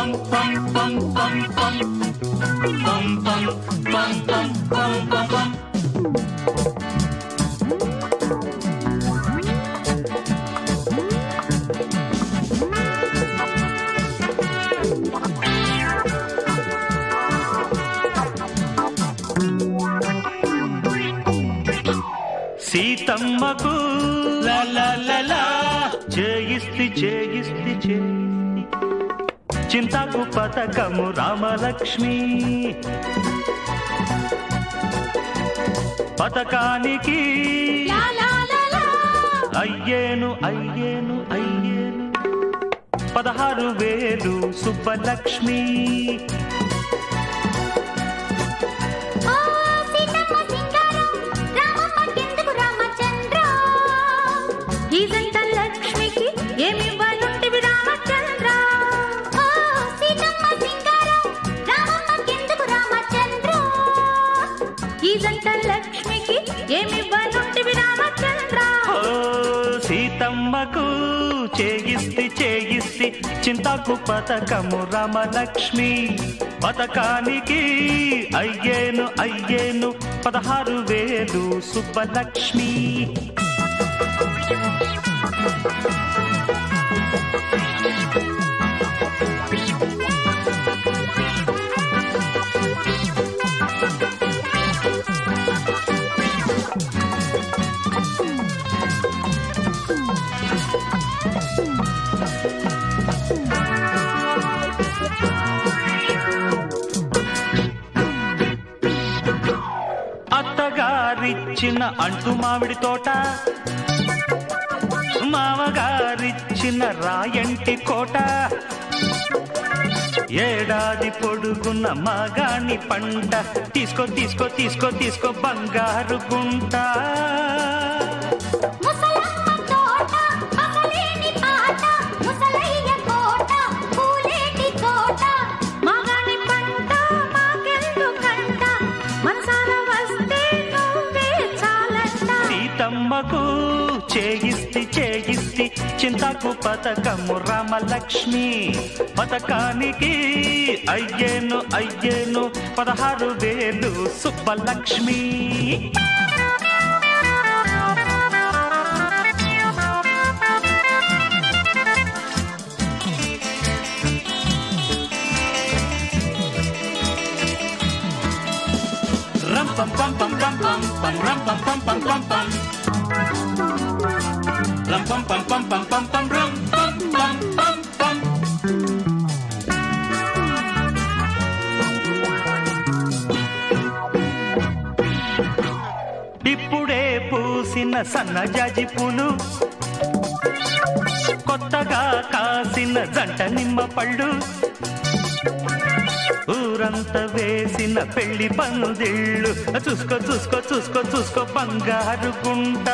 పం పం పం పం పం పం పం పం పం పం పం పం సీతమ్మకు లా లా లా లా చేయిస్తి చేయిస్తి చేయిస్తి చింతకు పథకము రామలక్ష్మి పథకానికి లా లా లా లా అయ్యేను అయ్యేను అయ్యేను పదహారు వేలు సుబ్బలక్ష్మి ఓ సీతమ్మ సింగారం రామమ్మకెందుకు రామచంద్ర ఈ జంట లక్ష్మికి ఏమివ్వనుంటివి రామచంద్ర ఓ సీతమ్మ సింగారం రామమ్మకెందుకు రామచంద్ర ఈ జంట లక్ష్మికి ఏమివ్వనుంటివి రామచంద్ర ఓ సీతమ్మకు చేయిస్తి చేయిస్తి చింతకు పథకము రామలక్ష్మి పథకానికి అయ్యేను అయ్యేను పదహారు వేలు సుబ్బలక్ష్మి అత్తగారిచ్చిన అంటు మామిడి తోట మామగారిచ్చిన రాయంటి కోట ఏడాది పొడుగున్న మగాణి పంట తీసుకో తీసుకో తీసుకో తీసుకో బంగారు గుంట ముసలమ్మ తోట పగలేని పాట ముసలయ్య కోట పూలేటి తోట మగని పంట మాకెందుకంట మనసార వస్తే నువ్వే చాలంట సీతమ్మకు చేయిస్తి చేయిస్తి చింతకు పథకము రామలక్ష్మి పథకానికి అయ్యేను అయ్యేను పదహారు వేలు సుబ్బలక్ష్మి రం పం పం పం పం పం పం రం పం పం పం పం పం రం పం పం పం పం పం పం రం పం పం పం పం ఇప్పుడే పూసిన సన్నజాజి పూలు కొత్తగా కాసిన జంట నిమ్మ పళ్ళు ఊరంతా వేసిన పెళ్లి పందిళ్ళు చూసుకో చూసుకో చూసుకో చూసుకో బంగారు గుంట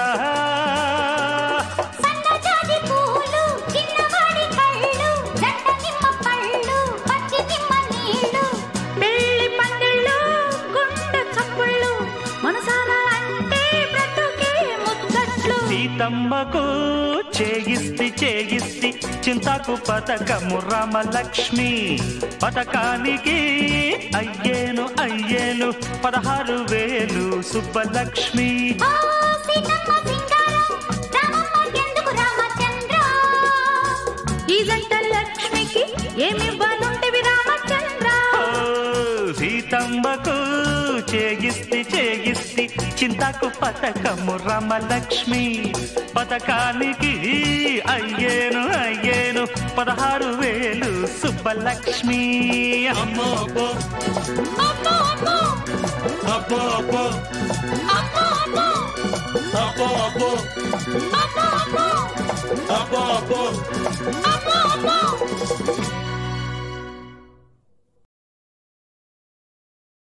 సన్నజాజి పూలు చిన్నవాడి కళ్ళు జంట నిమ్మ పళ్ళు పచ్చి నిమ్మ నీళ్ళు పెళ్లి పందిళ్ళు గుండె చప్పుళ్ళు మనసారా అంటే బ్రతుకే ముచ్చట్లు సీతమ్మకు చేయిస్తి చేయిస్తి చింతకు పథకము రామలక్ష్మి పథకానికి అయ్యేను అయ్యేను పదహారు వేలు సుబ్బలక్ష్మి ఓ సీతమ్మ సింగారం రామమ్మకెందుకు రామచంద్ర ఈ జంట లక్ష్మికి ఏమివ్వనుంటివి రామచంద్ర ఓ సీతమ్మకు చేయిస్తి చేయిస్తి చింతకు పథకము రామలక్ష్మి పథకానికి అయ్యేను అయ్యేను పదహారు వేలు సుబ్బలక్ష్మి అమ్మో అబ్బో అమ్మో అమ్మో అబ్బో అబ్బో అమ్మో అమ్మో అబ్బో అబ్బో అమ్మో అమ్మో అబ్బో అబ్బో అమ్మో